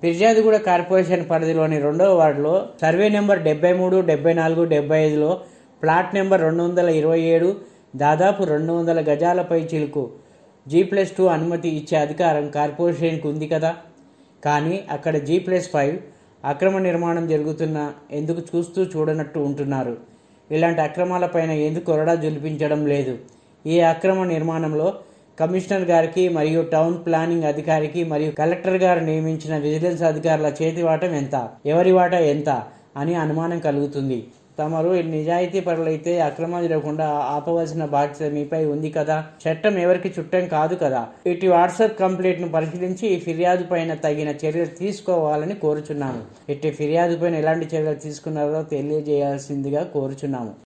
ఫిర్యాదుగూడ corporation పరిధిలోని రెండవ వార్డులో సర్వే నెంబర్ డెబ్బై మూడు డెబ్బై నాలుగు డెబ్బై ఐదులో ప్లాట్ నెంబర్ రెండు వందల ఇరవై ఏడు దాదాపు రెండు వందల గజాలపై చిలుకు జీ ప్లస్ టూ అనుమతి ఇచ్చే అధికారం కార్పొరేషన్కి ఉంది కదా కానీ అక్కడ జీ ప్లస్ ఫైవ్ అక్రమ నిర్మాణం జరుగుతున్న ఎందుకు చూస్తూ చూడనట్టు ఉంటున్నారు ఇలాంటి అక్రమాలపైన ఎందుకు కొరడా జులిపించడం లేదు ఈ అక్రమ నిర్మాణంలో కమిషనర్ గారికి మరియు టౌన్ ప్లానింగ్ అధికారికి మరియు కలెక్టర్ గారు నియమించిన విజిలెన్స్ అధికారుల చేతి వాటం ఎంత ఎవరి వాటా ఎంత అని అనుమానం కలుగుతుంది తమరు నిజాయితీ పరులైతే అక్రమాలు జరగకుండా ఆపవలసిన బాధ్యత మీపై ఉంది కదా చట్టం ఎవరికి చుట్టం కాదు కదా ఇటు వాట్సాప్ కంప్లైంట్ ను పరిశీలించి ఈ ఫిర్యాదు పైన తగిన చర్యలు తీసుకోవాలని కోరుచున్నాము ఇటు ఫిర్యాదు పైన ఎలాంటి చర్యలు తీసుకున్నారో తెలియజేయాల్సిందిగా కోరుచున్నాము